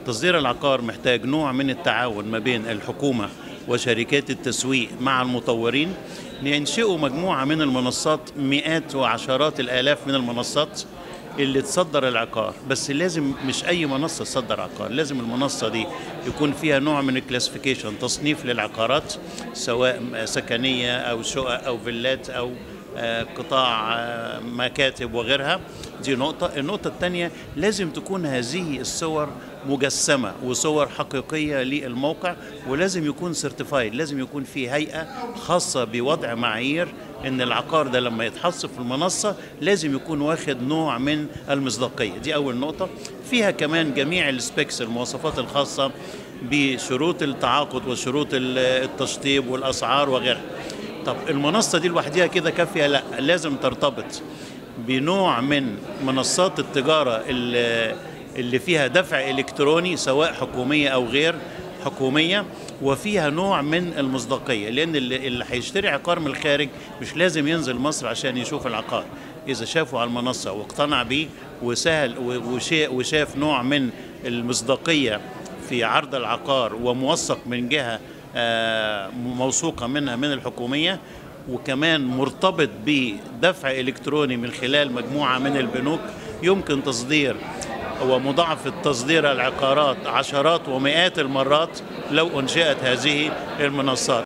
تصدير العقار محتاج نوع من التعاون ما بين الحكومة وشركات التسويق مع المطورين لينشئوا مجموعة من المنصات مئات وعشرات الآلاف من المنصات اللي تصدر العقار بس لازم مش أي منصة تصدر عقار لازم المنصة دي يكون فيها نوع من الكلاسيفيكيشن تصنيف للعقارات سواء سكنية أو شقق أو فيلات أو آه، قطاع آه، مكاتب وغيرها دي نقطة النقطة الثانية لازم تكون هذه الصور مجسمة وصور حقيقية للموقع ولازم يكون سيرتيفايد لازم يكون في هيئة خاصة بوضع معايير ان العقار ده لما يتحط في المنصة لازم يكون واخد نوع من المصداقية دي اول نقطة فيها كمان جميع السبيكس المواصفات الخاصة بشروط التعاقد وشروط التشطيب والاسعار وغيرها طب المنصة دي لوحدها كده كافية لا لازم ترتبط بنوع من منصات التجارة اللي اللي فيها دفع إلكتروني سواء حكومية أو غير حكومية وفيها نوع من المصداقية لأن اللي, اللي هيشتري عقار من الخارج مش لازم ينزل مصر عشان يشوف العقار إذا شافه على المنصة واقتنع بيه وسهل وشا- وشاف نوع من المصداقية في عرض العقار وموثق من جهة آه، موثوقة منها من الحكومية وكمان مرتبط بدفع إلكتروني من خلال مجموعة من البنوك يمكن تصدير ومضاعفة تصدير العقارات عشرات ومئات المرات لو أنشئت هذه المنصات